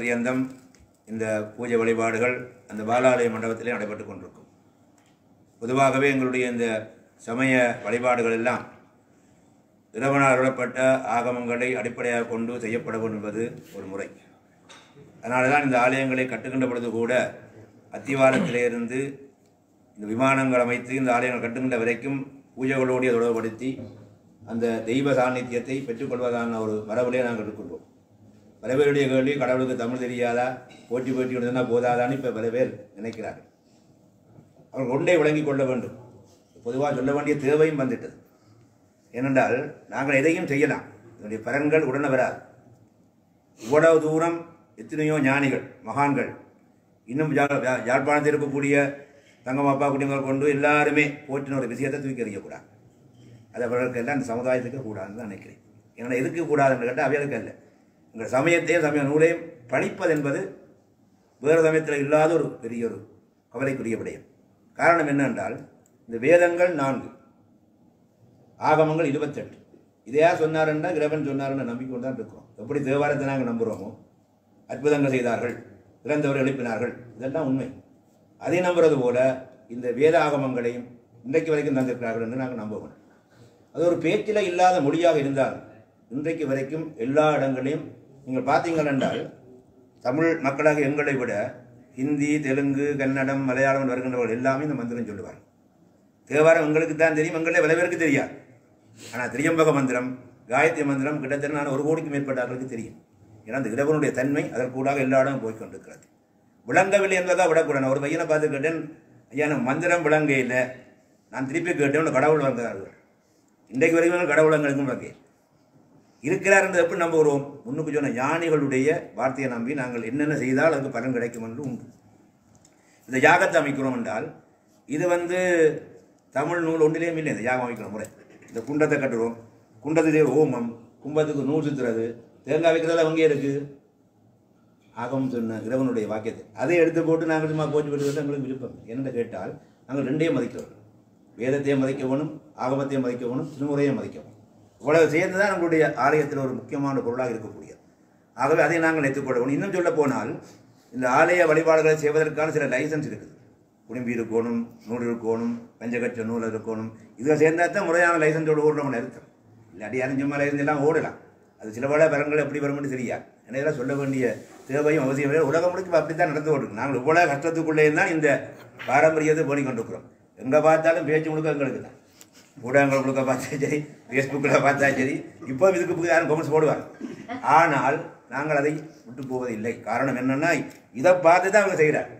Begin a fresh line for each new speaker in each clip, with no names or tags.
பரியந்தம் இந்த பூஜை வழிபாடுகள் அந்த பாலாலய மண்டபத்திலே நடைபெற்று கொண்டிருக்கும் பொதுவாகவே எங்களுடைய இந்த சமய வழிபாடுகள் எல்லாம் இறைவனால் அருளப்பட்ட ஆகமங்களை அடிப்படையாக கொண்டு செய்யப்பட வேண்டும் என்பது ஒரு முறை அதனால தான் இந்த ஆலயங்களை கட்டுகின்ற பொழுது கூட அத்திவாரத்திலே இருந்து இந்த விமானங்கள் அமைத்து இந்த ஆலயங்கள் கட்டுகின்ற வரைக்கும் பூஜைகளோடு தொடர்புபடுத்தி அந்த தெய்வ சாநித்தியத்தை பெற்றுக்கொள்வதான ஒரு மரபிலே நாங்கள் இருக்கின்றோம் பல பேருடைய கேள்வி கடவுளுக்கு தமிழ் தெரியாதா போட்டி போட்டி இருந்தால் போதாதான்னு இப்போ பல பேர் நினைக்கிறார்கள் அவர்கள் ஒன்றை விளங்கிக் கொள்ள வேண்டும் பொதுவாக சொல்ல வேண்டிய தேவையும் வந்துட்டது ஏனென்றால் நாங்கள் எதையும் செய்யலாம் இதனுடைய பலன்கள் உடனே வராது இவ்வளவு தூரம் எத்தனையோ ஞானிகள் மகான்கள் இன்னும் ஜா- ஜா- யாழ்ப்பாணத்தில் இருக்கக்கூடிய தங்கமாப்பா குடிமகள் கொண்டு எல்லாருமே போற்றின ஒரு விஷயத்தை தூக்கி எறியக்கூடாது அது அவர்களுக்கு எல்லாம் இந்த சமுதாயத்துக்கு கூடாதுன்னு தான் நினைக்கிறேன் ஏன்னா எதுக்கு கூடாதுன்னு கேட்டால் அவைகளுக்கு அல்ல உங்கள் சமயத்தையும் சமய நூலையும் படிப்பது என்பது வேறு சமயத்தில் இல்லாத ஒரு பெரிய ஒரு கவலைக்குரிய விடயம் காரணம் என்னென்றால் இந்த வேதங்கள் நான்கு ஆகமங்கள் இருபத்தெட்டு இதையா சொன்னாருன்னா இறைவன் சொன்னாருன்னு நம்பிக்கொண்டு தான் இருக்கிறோம் எப்படி தேவாரத்தை நாங்கள் நம்புகிறோமோ அற்புதங்கள் செய்தார்கள் இறந்தவர் எழுப்பினார்கள் இதெல்லாம் உண்மை அதை நம்புறது போல இந்த வேத ஆகமங்களையும் இன்றைக்கு வரைக்கும் தந்திருக்கிறார்கள் என்று நாங்கள் நம்புவோம் அது ஒரு பேச்சில் இல்லாத மொழியாக இருந்தால் இன்றைக்கு வரைக்கும் எல்லா இடங்களையும் நீங்கள் பார்த்தீங்கள் என்றால் தமிழ் மக்களாக எங்களை விட ஹிந்தி தெலுங்கு கன்னடம் மலையாளம் வருகின்றவர்கள் எல்லாமே இந்த மந்திரம் சொல்லுவார்கள் தேவாரம் எங்களுக்கு தான் தெரியும் எங்களே பல பேருக்கு தெரியாது ஆனால் திரியம்பக மந்திரம் காயத்ரி மந்திரம் கிட்டத்தட்ட நான் ஒரு கோடிக்கு மேற்பட்டவர்களுக்கு தெரியும் ஏன்னா அந்த இறைவனுடைய தன்மை அதற்கூடாக எல்லா இடமும் போய் கொண்டிருக்கிறது விளங்கவில்லை என்பதாக விடக்கூடாது நான் ஒரு பையனை பார்த்து கேட்டேன் ஐயா எனக்கு மந்திரம் விளங்க இல்லை நான் திருப்பி கேட்டேன் உனக்கு கடவுள் வந்தார்கள் இன்றைக்கு வரைக்கும் கடவுள் எங்களுக்கும் விளங்க இருக்கிறார் என்று எப்படி நம்புகிறோம் முன்னுக்கு சொன்ன ஞானிகளுடைய வார்த்தையை நம்பி நாங்கள் என்னென்ன செய்தால் அதுக்கு பலன் கிடைக்கும் என்று உண்டு இந்த யாகத்தை அமைக்கிறோம் என்றால் இது வந்து தமிழ் நூல் ஒன்றிலேயும் இல்லை இந்த யாகம் அமைக்கிற முறை இந்த குண்டத்தை கட்டுறோம் குண்டத்திலே ஓமம் கும்பத்துக்கு நூல் சுத்துறது தேங்காய் வைக்கிறதெல்லாம் அங்கே இருக்கு ஆகம் சொன்ன இறைவனுடைய வாக்கியத்தை அதை எடுத்து போட்டு நாங்கள் சும்மா போட்டு விடுறது எங்களுக்கு விருப்பம் என்னென்னு கேட்டால் நாங்கள் ரெண்டையும் மதிக்கிறோம் வேதத்தையும் மதிக்க வேணும் ஆகமத்தையும் மதிக்க வேணும் திருமுறையும் மதிக்க வேணும் இவ்வளவு சேர்ந்து தான் நம்மளுடைய ஆலயத்தில் ஒரு முக்கியமான பொருளாக இருக்கக்கூடியது ஆகவே அதை நாங்கள் எடுத்துக்கொள்ள வேணும் இன்னும் சொல்ல போனால் இந்த ஆலய வழிபாடுகளை செய்வதற்கான சில லைசன்ஸ் இருக்குது குடும்பி இருக்கணும் நூல் இருக்கணும் பஞ்சகட்ச நூல் இருக்கணும் இதில் சேர்ந்தா தான் முறையான லைசன்ஸோடு ஓடுறவங்க நிறுத்தம் இல்லாட்டி யாரும் சும்மா லைசன்ஸ் எல்லாம் ஓடலாம் அது சில பல பலன்கள் எப்படி வரும்னு தெரியாது எனவே சொல்ல வேண்டிய தேவையும் அவசியம் இல்லை உலகம் முழுக்க அப்படி தான் நடந்து கொண்டிருக்கு நாங்கள் இவ்வளோ கஷ்டத்துக்குள்ளே தான் இந்த பாரம்பரியத்தை போடி கொண்டிருக்கிறோம் எங்கே பார்த்தாலும் பேச்சு முழுக்க எங்களுக்கு தான் ஊடகங்கள் முழுக்க பார்த்தா சரி ஃபேஸ்புக்கில் பார்த்தா சரி இப்போ இதுக்கு புது யாரும் கமெண்ட்ஸ் போடுவாங்க ஆனால் நாங்கள் அதை விட்டு போவதில்லை காரணம் என்னன்னா இதை பார்த்து தான் அவங்க செய்கிறாங்க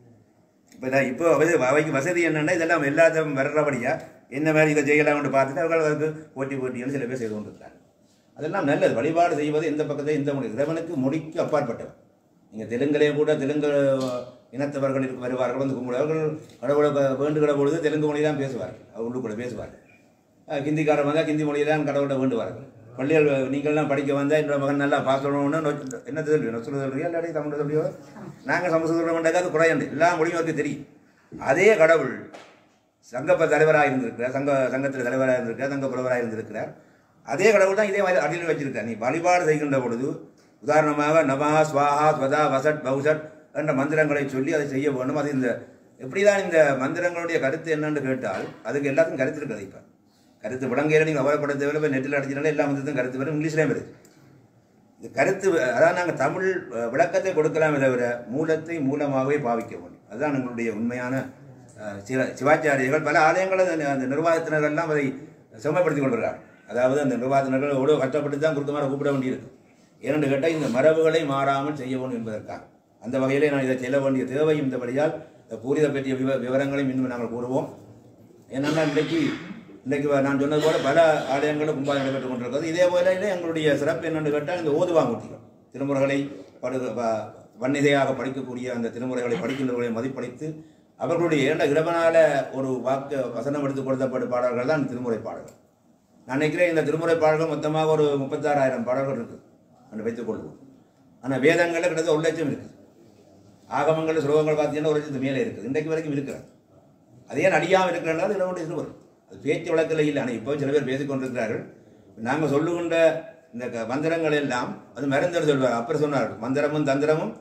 இப்போ இதான் இப்போ வந்து அவைக்கு வசதி என்னன்னா இதெல்லாம் எல்லாத்தையும் வர்றபடியா என்ன மாதிரி இதை செய்யலாம்னு பார்த்துட்டு அவர்கள் அதுக்கு போட்டி போட்டின்னு சில பேர் செய்து கொண்டிருக்கிறாங்க அதெல்லாம் நல்லது வழிபாடு செய்வது எந்த பக்கத்தை எந்த மொழி இறைவனுக்கு மொழிக்கு அப்பாற்பட்டவர் நீங்கள் தெலுங்குலேயே கூட தெலுங்கு இனத்தவர்கள் இருக்க வருவார்கள் வந்து கும்பிடுவார்கள் கடவுளை வ- வேண்டுகிற பொழுது தெலுங்கு மொழி தான் பேசுவார்கள் அவர் உள்ளுக்குள்ள பேசுவார்கள் அஹ் ஹிந்திக்காரர் வந்தால் ஹிந்தி மொழியை தான் கடவுளை வேண்டுவார்கள் பள்ளிகள் நீங்கள்லாம் படிக்க வந்தால் என்னோட மகன் நல்லா பாஸ் பண்ணணும்னு நொ- என்ன சொல்லி நொச்சு சொல்றியோ இல்லாட்டி தமிழ் சொல்லியோ நாங்கள் சமஸ்கிருதம் வேண்டாக்க அது குறையண்டு எல்லா மொழியும் அவருக்கு தெரியும் அதே கடவுள் சங்கப்ப தலைவராக இருந்திருக்கிறார் சங்க சங்கத்தில் தலைவராக இருந்திருக்கிறார் சங்க புலவராக இருந்திருக்கிறார் அதே கடவுள் தான் இதே மாதிரி அடியில் வச்சிருக்கார் நீ வழிபாடு செய்கின்ற பொழுது உதாரணமாக நமா ஸ்வாஹா ஸ்வதா வசட் பௌசட் என்ற மந்திரங்களை சொல்லி அதை செய்ய வேண்டும் அது இந்த எப்படிதான் இந்த மந்திரங்களுடைய கருத்து என்னன்னு கேட்டால் அதுக்கு எல்லாத்துக்கும் கருத்து இருக்குது இப்போ கருத்து விளங்கையில நீங்கள் அவரப்பட தேவையில்லை போய் நெட்டில் அடிச்சினால எல்லா மந்திரத்தும் கருத்து வரும் இங்கிலீஷ்லேயும் இருக்குது இது கருத்து அதான் நாங்கள் தமிழ் அஹ், விளக்கத்தை கொடுக்கலாமே தவிர மூலத்தை மூலமாகவே பாவிக்க வேண்டும் அதுதான் எங்களுடைய உண்மையான அஹ், சில சிவாச்சாரியர்கள் பல ஆலயங்கள் அந்த அந்த நிர்வாகத்தினர் எல்லாம் அதை செம்மைப்படுத்திக் கொள்கிறார் அதாவது அந்த நிர்வாகத்தினர்கள் எவ்வளோ கஷ்டப்பட்டு தான் குறுக்கமாக கூப்பிட வேண்டியிருக்கு ஏனென்று கேட்டால் இந்த மரபுகளை மாறாமல் செய்ய வேண்டும் என்பதற்காக அந்த வகையிலே நான் இதை செல்ல வேண்டிய தேவையும் இந்த வழியால் இந்த பூரித பற்றிய விவ விவரங்களையும் இன்னும் நாங்கள் கூறுவோம் என்னென்னா இன்றைக்கு இன்றைக்கு நான் சொன்னது போல பல ஆலயங்களும் கும்பாயம் நடைபெற்றுக் கொண்டிருக்கிறது இதே போல இல்லை எங்களுடைய சிறப்பு என்னென்னு கேட்டால் இந்த ஓதுவாமூர்த்திகள் திருமுறைகளை படு வ- வன்னிதையாக படிக்கக்கூடிய அந்த திருமுறைகளை படிக்கின்றவர்களை மதிப்பளித்து அவர்களுடைய இரண்ட இறைவனால ஒரு வாக்கு வசனம் எடுத்து கொடுத்தப்பட்ட பாடல்கள் தான் திருமுறை பாடல்கள் நான் நினைக்கிறேன் இந்த திருமுறை பாடல்கள் மொத்தமாக ஒரு முப்பத்தாறாயிரம் பாடல்கள் இருக்கு என்று வைத்துக் கொள்வோம் ஆனால் வேதங்களில் கிட்டத்தட்ட ஒரு லட்சம் இருக்குது ஆகமங்கள் சுலோகங்கள் பார்த்தீங்கன்னா ஒரு லட்சத்து மேலே இருக்குது இன்றைக்கு வரைக்கும் இருக்கிறது அது ஏன் அடியாமல் இருக்கிறனால இதனுடைய திருவரும் அது பேச்சு வழக்கில் இல்லை ஆனால் இப்போ சில பேர் பேசிக் கொண்டிருக்கிறார்கள் நாங்கள் சொல்லுகின்ற இந்த க- மந்திரங்கள் எல்லாம் அது மருந்துன்னு சொல்வார் அப்புறம் சொன்னார் மந்திரமும் தந்திரமும்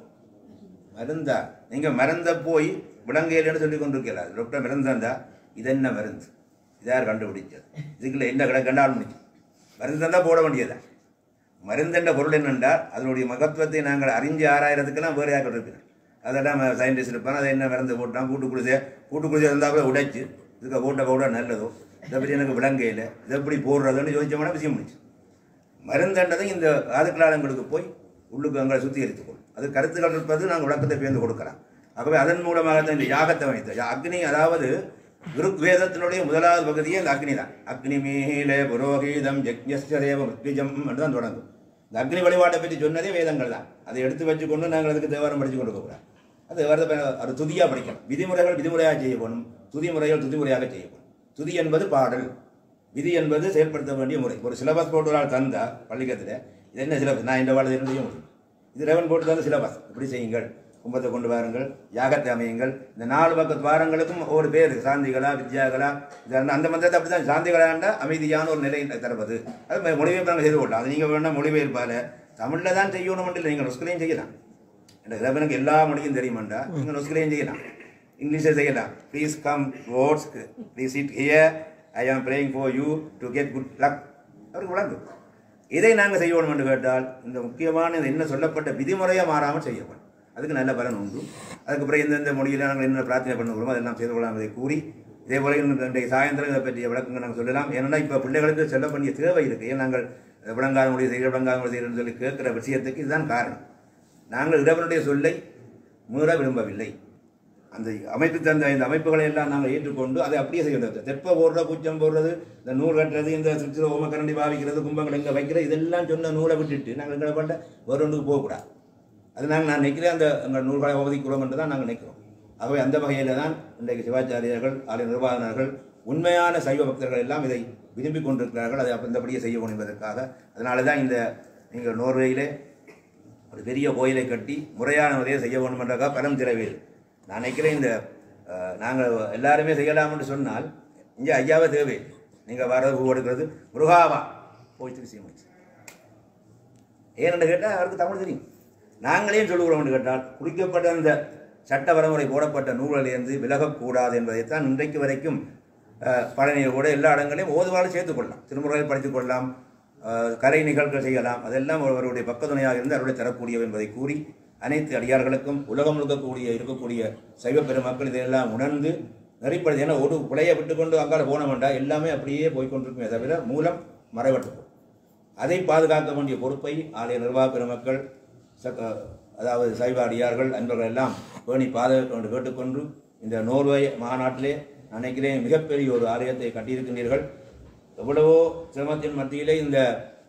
மருந்தா நீங்க மருந்த போய் விலங்கையில்னு சொல்லி கொண்டிருக்கிறார் டாக்டர் மருந்தந்தா இது என்ன மருந்து இதார் கண்டுபிடிச்சது இதுக்குள்ள என்ன கடை கண்டால் முடிச்சு மருந்து தந்தா போட வேண்டியதுதான் மருந்தென்ற பொருள் என்னென்றால் அதனுடைய மகத்துவத்தை நாங்கள் அறிஞ்சு ஆராயிரத்துக்கெல்லாம் வேறு யாருக்கு இருப்பினர் அதெல்லாம் சயின்டிஸ்ட் இருப்பான் அதை என்ன மருந்து போட்டான் கூட்டு குடிசை கூட்டு குடிசை இருந்தால் உடைச்சு இதுக்கு போட்ட பவுடர் நல்லதோ இதை பற்றி எனக்கு விளங்கையில் இதை எப்படி போடுறதுன்னு யோசிச்சோம்னா விஷயம் முடிச்சு மருந்தண்டதை இந்த காதுக்கலாளங்களுக்கு போய் உள்ளுக்கு அங்கே சுத்திகரித்துக்கொள்ளும் அது கருத்துக்கள் இருப்பது நாங்கள் விளக்கத்தை பேர்ந்து கொடுக்கலாம் ஆகவே அதன் மூலமாக தான் இந்த யாகத்தை வைத்த அக்னி அதாவது ருக்வேதத்தினுடைய முதலாவது பகுதியே இந்த அக்னி தான் அக்னி மீல புரோஹீதம் யக்ஞஸ்தேவ மிருத்விஜம் என்று தான் தொடங்கும் இந்த அக்னி வழிபாட்டை பற்றி சொன்னதே வேதங்கள் தான் அதை எடுத்து வச்சுக்கொண்டு நாங்கள் அதுக்கு தேவாரம் படித்து கொண்டு போகக்கூடாது அது வரத அது துதியாக படிக்கணும் விதிமுறைகள் விதிமுறையாக செய்யப்படும் துதி முறைகள் துதிமுறையாக செய்யப்படும் துதி என்பது பாடல் விதி என்பது செயல்படுத்த வேண்டிய முறை ஒரு சிலபஸ் போட்டு ஒரு ஆள் தந்தா பள்ளிக்கத்தில் இது என்ன சிலபஸ் நான் இந்த வாழ்க்கை என்ன செய்ய முடியும் இது ரெவன் போட்டு தந்த சிலபஸ் இப்படி செய்யுங்கள் கும்பத்தை கொண்டு வாருங்கள் யாகத்தை அமையுங்கள் இந்த நாலு பக்கத்து வாரங்களுக்கும் ஒரு பேர் சாந்திகளா வித்யாகலா இதெல்லாம் அந்த மந்திரத்தை அப்படி தான் சாந்திகளாண்டா அமைதியான ஒரு நிலை தருவது அது மொழிபெயர்ப்பு நாங்கள் செய்து கொள்ளலாம் அது நீங்கள் வேணா மொழிபெயர்ப்பால் தமிழில் தான் செய்யணும் இல்லை நீங்கள் நொஸ்களையும் செய்யலாம் இந்த இறைவனுக்கு எல்லா மொழியும் தெரியுமாண்டா நீங்கள் நொஸ்களையும் செய்யலாம் இங்கிலீஷில் செய்யலாம் ப்ளீஸ் கம் வோர்ட்ஸ்க்கு please it here I am praying for you to get good luck அவருக்கு விளங்கும் இதை நாங்கள் செய்யணும் என்று கேட்டால் இந்த முக்கியமான இந்த என்ன சொல்லப்பட்ட விதிமுறையை மாறாமல் செய்யப்படும் அதுக்கு நல்ல பலன் உண்டு அதுக்கப்புறம் எந்தெந்த மொழியில் நாங்கள் என்ன பிரார்த்தனை பண்ணுகிறோமோ அதெல்லாம் செய்து கொள்ளலாம் என்பதை கூறி இதே போல இன்னும் இன்றைய சாயந்தரம் இதை பற்றிய விளக்கங்கள் நாங்கள் சொல்லலாம் ஏன்னா இப்போ பிள்ளைகளுக்கு சொல்ல வேண்டிய தேவை இருக்குது ஏன் நாங்கள் விளங்காத மொழி செய்கிற விளங்காத மொழி செய்கிறோம்னு சொல்லி கேட்குற விஷயத்துக்கு இதுதான் காரணம் நாங்கள் இறைவனுடைய சொல்லை மீற விரும்பவில்லை அந்த அமைப்பு தந்த இந்த அமைப்புகளை எல்லாம் நாங்கள் ஏற்றுக்கொண்டு அதை அப்படியே செய்ய வேண்டும் தெப்ப போடுறது குச்சம் போடுறது இந்த நூல் கட்டுறது இந்த சுற்றில ஓமக்கரண்டி பாவிக்கிறது கும்பங்கள் எங்கே வைக்கிறது இதெல்லாம் சொன்ன நூலை விட்டுட்டு நாங்கள் எங்களை பண்ண வேறு ஒன்றுக்கு போகக்கூடாது அது நாங்கள் நான் நினைக்கிறேன் அந்த எங்கள் நூல்களை ஒதுக்கிறோம் என்று தான் நாங்கள் நினைக்கிறோம் ஆகவே அந்த வகையில் தான் இன்றைக்கு சிவாச்சாரியர்கள் ஆலய நிர்வாகனர்கள் உண்மையான சைவ பக்தர்கள் எல்லாம் இதை விரும்பி கொண்டிருக்கிறார்கள் அதை அந்தபடியே செய்ய வேண்டும் என்பதற்காக அதனால தான் இந்த நீங்கள் நோர்வேயிலே ஒரு பெரிய கோயிலை கட்டி முறையான முறையை செய்ய வேண்டும் என்றக்காக பரம் திறவேல் நான் நினைக்கிறேன் இந்த அஹ், நாங்கள் எல்லாருமே செய்யலாம் என்று சொன்னால் இங்கே ஐயாவே தேவை நீங்கள் வர பூ எடுக்கிறது முருகாவா போய் விஷயம் ஆச்சு ஏனென்று கேட்டால் அவருக்கு தமிழ் தெரியும் நாங்களே சொல்லுகிறோம் என்று கேட்டால் குறிக்கப்பட்ட அந்த சட்ட வரமுறை போடப்பட்ட நூலிலிருந்து விலகக்கூடாது என்பதைத்தான் இன்றைக்கு வரைக்கும் அஹ், பழனியில் கூட எல்லா இடங்களையும் ஓதுவாறு சேர்த்துக் கொள்ளலாம் திருமுறையில் படித்துக் கொள்ளலாம் அஹ், கலை நிகழ்வுகள் செய்யலாம் அதெல்லாம் அவருடைய பக்கத்துணையாக இருந்து அருளை தரக்கூடியவை என்பதை கூறி அனைத்து அடியார்களுக்கும் உலகம் முழுக்கக்கூடிய இருக்கக்கூடிய சைவ பெருமக்கள் இதையெல்லாம் உணர்ந்து நெறிப்படுது ஏன்னா ஒரு பிழையை விட்டுக்கொண்டு அங்கால போன வேண்டாம் எல்லாமே அப்படியே போய்க்கொண்டிருக்குமே தவிர மூலம் மறைவட்டு போகும் அதை பாதுகாக்க வேண்டிய பொறுப்பை ஆலய நிர்வாக பெருமக்கள் சக- அதாவது சைவ அடியார்கள் அன்பர்கள் எல்லாம் பேணி பாதுகாக்க வேண்டும் கேட்டுக்கொண்டு இந்த நோர்வே மாநாட்டிலே நான் நினைக்கிறேன் மிகப்பெரிய ஒரு ஆலயத்தை கட்டியிருக்கின்றீர்கள் எவ்வளவோ சிரமத்தின் மத்தியிலே இந்த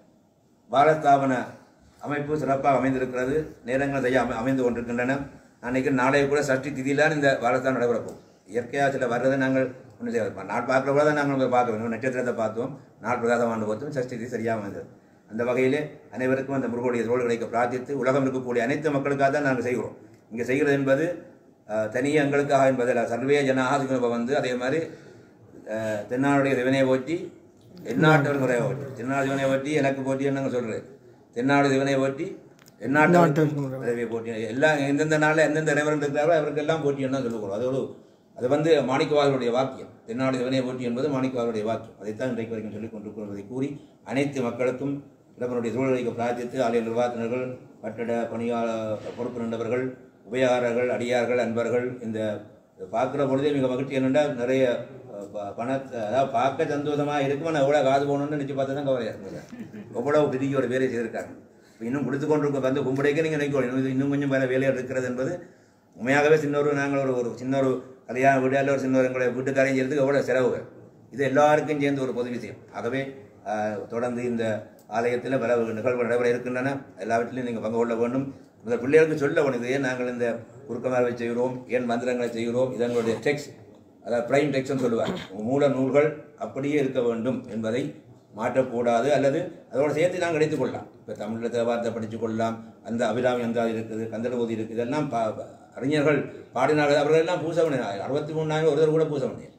பாலஸ்தாபன அமைப்பு சிறப்பாக அமைந்திருக்கிறது நேரங்கள் செய்ய அமை அமைந்து கொண்டிருக்கின்றன நான் நினைக்கிறேன் நாளைய கூட சஷ்டி திதியில்தான் இந்த பாலஸ்தானம் நடைபெறப் போகும் இயற்கையாக சில வர்றதை நாங்கள் ஒன்றும் செய்ய நாள் பார்க்குற போது தான் நாங்கள் போய் பார்க்க வேண்டும் நட்சத்திரத்தை பார்த்தோம் நாள் பிரதாதம் ஆண்டு பார்த்தோம் சஷ்டி திதி சரியாக வந்தது அந்த வகையிலே அனைவருக்கும் அந்த முருகனுடைய தோல் கிடைக்க பிரார்த்தித்து உலகம் இருக்கக்கூடிய அனைத்து மக்களுக்காக தான் நாங்கள் செய்கிறோம் இங்கே செய்கிறது என்பது அஹ், தனியே எங்களுக்காக என்பதில் சர்வே ஜன ஆதிக்கம் வந்து அதே மாதிரி அஹ், தென்னாடுடைய சிவனை போற்றி எந்நாட்டவர் முறையை போற்றி தென்னாடு சிவனை போற்றி எனக்கு போற்றி நாங்கள் சொல்கிறது தென்னாடு சிவனை போற்றி எந்நாட்டு பிறவியை போற்றி எல்லாம் எந்தெந்த நாளில் எந்தெந்த இறைவன் இருக்கிறாரோ அவருக்கெல்லாம் போற்றி தான் சொல்லுகிறோம் அதோடு அது வந்து மாணிக்கவாதருடைய வாக்கியம் தென்னாடு சிவனை போற்றி என்பது மாணிக்கவாதருடைய வாக்கியம் அதைத்தான் இன்றைக்கு வரைக்கும் சொல்லிக் கொண்டிருக்கிறதை கூறி அனைத்து மக்களுக்கும் இறைவனுடைய சூழலைக்கு பிரார்த்தித்து ஆலய நிர்வாகத்தினர்கள் கட்டட பணியாளர் பொறுப்பு நின்றவர்கள் உபயாரர்கள் அடியார்கள் அன்பர்கள் இந்த பார்க்குற பொழுதே மிக மகிழ்ச்சி என்னென்றால் நிறைய அஹ், ப- பணத்தை அதாவது பார்க்க சந்தோஷமாக இருக்கும் ஆனால் எவ்வளோ காது போகணும்னு நினச்சி பார்த்து தான் கவலையாக இருக்குது எவ்வளோ பெரிய ஒரு வேலை செய்திருக்காங்க இப்போ இன்னும் கொடுத்து கொண்டிருக்க வந்து கும்பிடைக்க நீங்கள் நினைக்கணும் இன்னும் இன்னும் கொஞ்சம் வேலை வேலையாக இருக்கிறது என்பது உண்மையாகவே சின்ன ஒரு நாங்கள் ஒரு ஒரு சின்ன ஒரு கல்யாண வீடு அல்ல ஒரு சின்ன ஒரு எங்களுடைய வீட்டுக்காரையும் செய்யறதுக்கு எவ்வளோ செலவுகள் இது எல்லாருக்கும் சேர்ந்து ஒரு பொது விஷயம் ஆகவே ஆஹ், தொடர்ந்து இந்த ஆலயத்தில் பல நிகழ்வுகள் நடைபெற இருக்கின்றன எல்லாவற்றிலும் நீங்கள் பங்கு கொள்ள வேண்டும் இந்த பிள்ளைகளுக்கு சொல்ல வேணும் இது ஏன் நாங்கள் இந்த குறுக்கமாக செய்கிறோம் ஏன் மந்திரங்களை செய்கிறோம் இதனுடைய டெக்ஸ்ட் அதாவது பிரைம் டெக்ஸ்ட்னு சொல்லுவார் மூல நூல்கள் அப்படியே இருக்க வேண்டும் என்பதை மாற்றக்கூடாது அல்லது அதோட சேர்த்து நாங்கள் எடுத்துக் கொள்ளலாம் இப்போ தமிழில் தேவாரத்தை படித்துக் கொள்ளலாம் அந்த அபிராமி அந்தாதி இருக்குது கந்தடபோதி இருக்குது இதெல்லாம் பா பா- அறிஞர்கள் பாடினார்கள் அவர்கள் எல்லாம் பூச பண்ணினார் அறுபத்தி மூணு நாயகம் ஒருத்தர் கூட பூச பண்ணியார்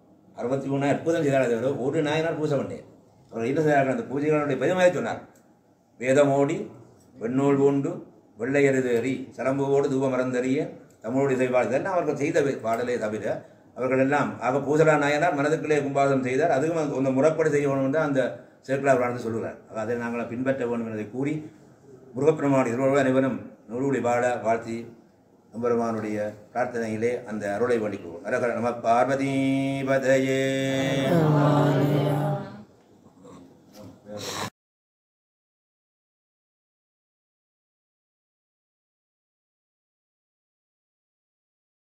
அறுபத்தி மூணு நாள் அற்புதம் செய்தார் தவிர ஒரு நாயனார் பூச பண்ணியார் அவர் என்ன செய்தார்கள் அந்த பூஜைகளுடைய பெருமையை சொன்னார் வேதமோடி வெண்ணூல் பூண்டு வெள்ளையருதேறி சலம்புவோடு தூபமரந்தறிய தமிழோடு இசைவாள் இதெல்லாம் அவர்கள் செய்த வே- பாடலே தவிர அவர்கள் எல்லாம் ஆக பூசலா நாயனார் மனதுக்குள்ளே கும்பாதம் செய்தார் அதுவும் அந்த- அந்த முறைப்படி செய்ய வேணும் என்று அந்த சேக்கலா பிராணத்தை சொல்லுகிறார் ஆக அதை நாங்கள் பின்பற்ற வேண்டும் என்பதை கூறி முருகப்பெருமான் இருவரும் அனைவரும் நூறுபடி பாட வாழ்த்தி எம்பெருமானுடைய பிரார்த்தனையிலே அந்த அருளை வேண்டிக் கொள்வோம் அரகர நம பார்வதி பதையே